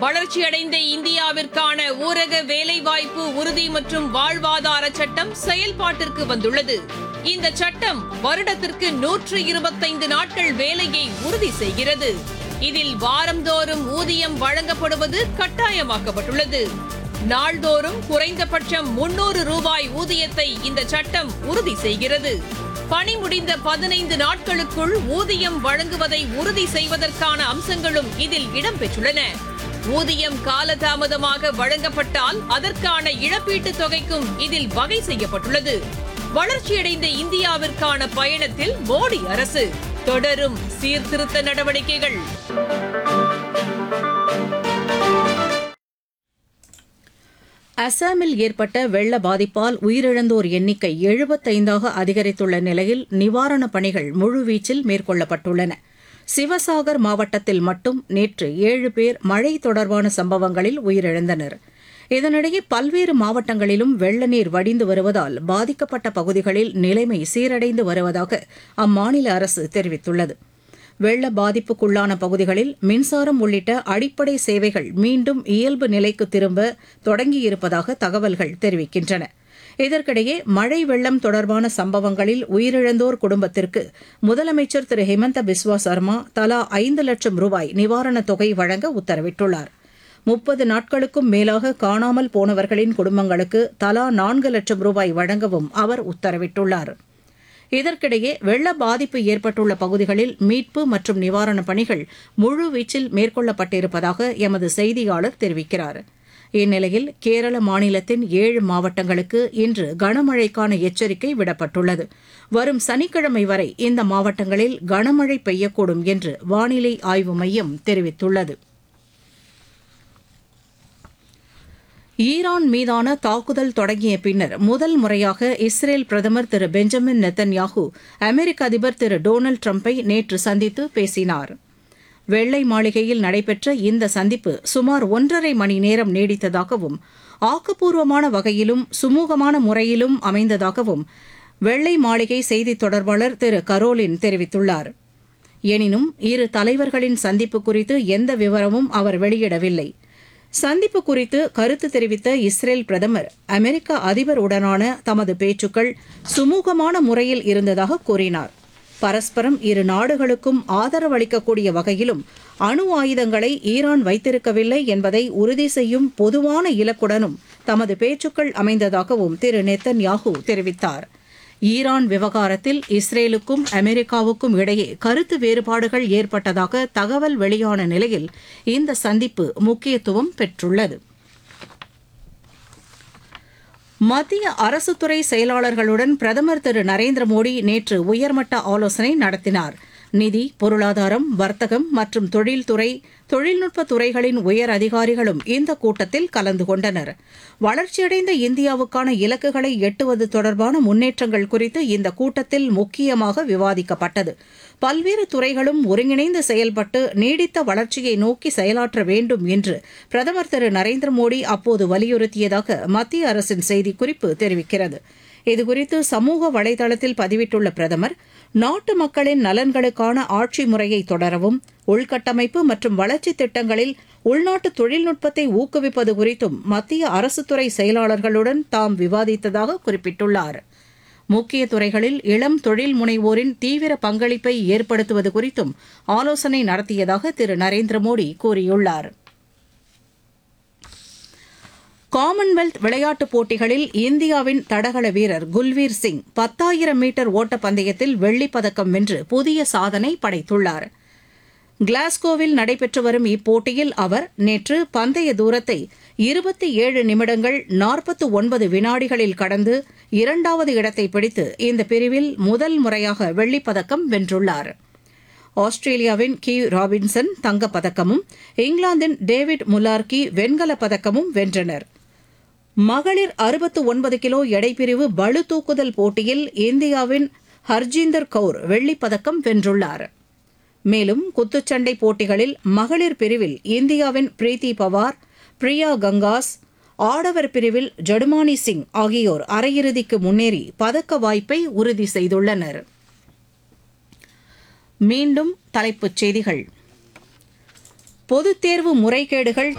வளர்ச்சியடைந்த இந்தியாவிற்கான ஊரக வேலைவாய்ப்பு உறுதி மற்றும் வாழ்வாதார சட்டம் செயல்பாட்டிற்கு வந்துள்ளது இந்த சட்டம் வருடத்திற்கு நூற்று இருபத்தைந்து நாட்கள் வேலையை உறுதி செய்கிறது இதில் வாரந்தோறும் ஊதியம் வழங்கப்படுவது கட்டாயமாக்கப்பட்டுள்ளது நாள்தோறும் குறைந்தபட்சம் முன்னூறு ரூபாய் ஊதியத்தை இந்த சட்டம் உறுதி செய்கிறது பணி முடிந்த பதினைந்து நாட்களுக்குள் ஊதியம் வழங்குவதை உறுதி செய்வதற்கான அம்சங்களும் இதில் இடம்பெற்றுள்ளன ஊதியம் காலதாமதமாக வழங்கப்பட்டால் அதற்கான இழப்பீட்டுத் தொகைக்கும் இதில் வகை செய்யப்பட்டுள்ளது வளர்ச்சியடைந்த இந்தியாவிற்கான பயணத்தில் மோடி அரசு தொடரும் சீர்திருத்த நடவடிக்கைகள் அசாமில் ஏற்பட்ட வெள்ள பாதிப்பால் உயிரிழந்தோர் எண்ணிக்கை எழுபத்தைந்தாக அதிகரித்துள்ள நிலையில் நிவாரணப் பணிகள் முழுவீச்சில் மேற்கொள்ளப்பட்டுள்ளன சிவசாகர் மாவட்டத்தில் மட்டும் நேற்று ஏழு பேர் மழை தொடர்பான சம்பவங்களில் உயிரிழந்தனர் இதனிடையே பல்வேறு மாவட்டங்களிலும் வெள்ள நீர் வடிந்து வருவதால் பாதிக்கப்பட்ட பகுதிகளில் நிலைமை சீரடைந்து வருவதாக அம்மாநில அரசு தெரிவித்துள்ளது வெள்ள பாதிப்புக்குள்ளான பகுதிகளில் மின்சாரம் உள்ளிட்ட அடிப்படை சேவைகள் மீண்டும் இயல்பு நிலைக்கு திரும்ப தொடங்கியிருப்பதாக தகவல்கள் தெரிவிக்கின்றன இதற்கிடையே மழை வெள்ளம் தொடர்பான சம்பவங்களில் உயிரிழந்தோர் குடும்பத்திற்கு முதலமைச்சர் திரு ஹிமந்த பிஸ்வா சர்மா தலா ஐந்து லட்சம் ரூபாய் நிவாரணத் தொகை வழங்க உத்தரவிட்டுள்ளார் முப்பது நாட்களுக்கும் மேலாக காணாமல் போனவர்களின் குடும்பங்களுக்கு தலா நான்கு லட்சம் ரூபாய் வழங்கவும் அவர் உத்தரவிட்டுள்ளார் இதற்கிடையே வெள்ள பாதிப்பு ஏற்பட்டுள்ள பகுதிகளில் மீட்பு மற்றும் நிவாரணப் பணிகள் முழுவீச்சில் மேற்கொள்ளப்பட்டிருப்பதாக எமது செய்தியாளர் தெரிவிக்கிறார் இந்நிலையில் கேரள மாநிலத்தின் ஏழு மாவட்டங்களுக்கு இன்று கனமழைக்கான எச்சரிக்கை விடப்பட்டுள்ளது வரும் சனிக்கிழமை வரை இந்த மாவட்டங்களில் கனமழை பெய்யக்கூடும் என்று வானிலை ஆய்வு மையம் தெரிவித்துள்ளது ஈரான் மீதான தாக்குதல் தொடங்கிய பின்னர் முதல் முறையாக இஸ்ரேல் பிரதமர் திரு பெஞ்சமின் நெத்தன்யாகு அமெரிக்க அதிபர் திரு டொனால்டு டிரம்பை நேற்று சந்தித்து பேசினார் வெள்ளை மாளிகையில் நடைபெற்ற இந்த சந்திப்பு சுமார் ஒன்றரை மணி நேரம் நீடித்ததாகவும் ஆக்கப்பூர்வமான வகையிலும் சுமூகமான முறையிலும் அமைந்ததாகவும் வெள்ளை மாளிகை செய்தித் தொடர்பாளர் திரு கரோலின் தெரிவித்துள்ளார் எனினும் இரு தலைவர்களின் சந்திப்பு குறித்து எந்த விவரமும் அவர் வெளியிடவில்லை சந்திப்பு குறித்து கருத்து தெரிவித்த இஸ்ரேல் பிரதமர் அமெரிக்க அதிபருடனான தமது பேச்சுக்கள் சுமூகமான முறையில் இருந்ததாக கூறினார் பரஸ்பரம் இரு நாடுகளுக்கும் ஆதரவளிக்கக்கூடிய வகையிலும் அணு ஆயுதங்களை ஈரான் வைத்திருக்கவில்லை என்பதை உறுதி செய்யும் பொதுவான இலக்குடனும் தமது பேச்சுக்கள் அமைந்ததாகவும் திரு நெத்தன்யாகு தெரிவித்தார் ஈரான் விவகாரத்தில் இஸ்ரேலுக்கும் அமெரிக்காவுக்கும் இடையே கருத்து வேறுபாடுகள் ஏற்பட்டதாக தகவல் வெளியான நிலையில் இந்த சந்திப்பு முக்கியத்துவம் பெற்றுள்ளது மத்திய அரசுத்துறை செயலாளர்களுடன் பிரதமர் திரு நரேந்திர மோடி நேற்று உயர்மட்ட ஆலோசனை நடத்தினார் நிதி பொருளாதாரம் வர்த்தகம் மற்றும் தொழில்துறை தொழில்நுட்ப துறைகளின் உயர் அதிகாரிகளும் இந்த கூட்டத்தில் கலந்து கொண்டனர் வளர்ச்சியடைந்த இந்தியாவுக்கான இலக்குகளை எட்டுவது தொடர்பான முன்னேற்றங்கள் குறித்து இந்த கூட்டத்தில் முக்கியமாக விவாதிக்கப்பட்டது பல்வேறு துறைகளும் ஒருங்கிணைந்து செயல்பட்டு நீடித்த வளர்ச்சியை நோக்கி செயலாற்ற வேண்டும் என்று பிரதமர் திரு நரேந்திர மோடி அப்போது வலியுறுத்தியதாக மத்திய அரசின் செய்திக்குறிப்பு தெரிவிக்கிறது இதுகுறித்து சமூக வலைதளத்தில் பதிவிட்டுள்ள பிரதமர் நாட்டு மக்களின் நலன்களுக்கான ஆட்சி முறையை தொடரவும் உள்கட்டமைப்பு மற்றும் வளர்ச்சித் திட்டங்களில் உள்நாட்டு தொழில்நுட்பத்தை ஊக்குவிப்பது குறித்தும் மத்திய அரசுத்துறை செயலாளர்களுடன் தாம் விவாதித்ததாக குறிப்பிட்டுள்ளார் முக்கிய துறைகளில் இளம் தொழில் முனைவோரின் தீவிர பங்களிப்பை ஏற்படுத்துவது குறித்தும் ஆலோசனை நடத்தியதாக திரு நரேந்திர மோடி கூறியுள்ளார் காமன்வெல்த் விளையாட்டுப் போட்டிகளில் இந்தியாவின் தடகள வீரர் குல்வீர் சிங் பத்தாயிரம் மீட்டர் ஓட்டப் பந்தயத்தில் வெள்ளிப் பதக்கம் வென்று புதிய சாதனை படைத்துள்ளார் கிளாஸ்கோவில் நடைபெற்று வரும் இப்போட்டியில் அவர் நேற்று பந்தய தூரத்தை இருபத்தி ஏழு நிமிடங்கள் நாற்பத்து ஒன்பது வினாடிகளில் கடந்து இரண்டாவது இடத்தை பிடித்து இந்த பிரிவில் முதல் முறையாக வெள்ளிப் பதக்கம் வென்றுள்ளார் ஆஸ்திரேலியாவின் கி ராபின்சன் தங்கப்பதக்கமும் இங்கிலாந்தின் டேவிட் முல்லார்கி வெண்கலப் பதக்கமும் வென்றனர் மகளிர் அறுபத்து ஒன்பது கிலோ எடைப்பிரிவு பளு தூக்குதல் போட்டியில் இந்தியாவின் ஹர்ஜீந்தர் கவுர் வெள்ளிப் பதக்கம் வென்றுள்ளார் மேலும் குத்துச்சண்டை போட்டிகளில் மகளிர் பிரிவில் இந்தியாவின் பிரீத்தி பவார் பிரியா கங்காஸ் ஆடவர் பிரிவில் ஜடுமானி சிங் ஆகியோர் அரையிறுதிக்கு முன்னேறி பதக்க வாய்ப்பை உறுதி செய்துள்ளனர் மீண்டும் தலைப்புச் செய்திகள் பொதுத் தேர்வு முறைகேடுகள்